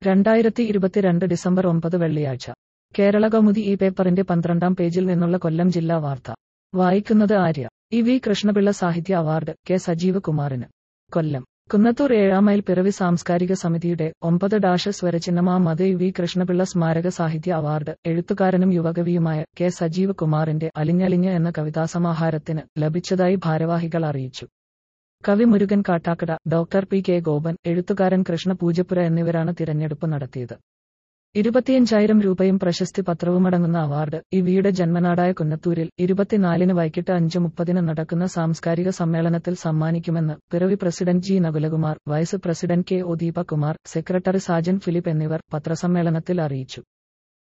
രണ്ടായിരത്തി ഇരുപത്തിരണ്ട് ഡിസംബർ ഒമ്പത് വെള്ളിയാഴ്ച കേരള കൗമുദി ഈ പേപ്പറിന്റെ പന്ത്രണ്ടാം പേജിൽ നിന്നുള്ള കൊല്ലം ജില്ലാ വാർത്ത വായിക്കുന്നത് ആര്യ ഇ വി കൃഷ്ണപിള്ള സാഹിത്യ അവാർഡ് കെ സജീവ് കുമാറിന് കൊല്ലം കുന്നത്തൂർ ഏഴാമൈൽ പിറവി സാംസ്കാരിക സമിതിയുടെ ഒമ്പത് ഡാഷ് സ്വരചിഹ്നമാ മത ഇ വി കൃഷ്ണപിള്ള സ്മാരക സാഹിത്യ അവാർഡ് എഴുത്തുകാരനും യുവകവിയുമായ കെ സജീവ് കുമാറിന്റെ അലിഞ്ഞലിഞ്ഞ് എന്ന കവിതാസമാഹാരത്തിന് ലഭിച്ചതായി ഭാരവാഹികൾ അറിയിച്ചു കവി Murukan Kattakada doctor P K Gopan എഴുത്തുകാരൻ കൃഷ്ണ പൂജപ്പുര എന്നിവരാണ് തിരഞ്ഞെടുപ്പ് നടത്തിയത് ഇരുപത്തിയഞ്ചായിരം രൂപയും പ്രശസ്തി പത്രവുമടങ്ങുന്ന അവാർഡ് ഇവിയുടെ ജന്മനാടായ കുന്നത്തൂരിൽ ഇരുപത്തിനാലിന് വൈകിട്ട് അഞ്ച് മുപ്പതിന് നടക്കുന്ന സാംസ്കാരിക സമ്മേളനത്തിൽ സമ്മാനിക്കുമെന്ന് Piravi president G Nakulakumar vice president K O Deepakumar secretary Sajan Philip എന്നിവർ പത്രസമ്മേളനത്തിൽ അറിയിച്ചു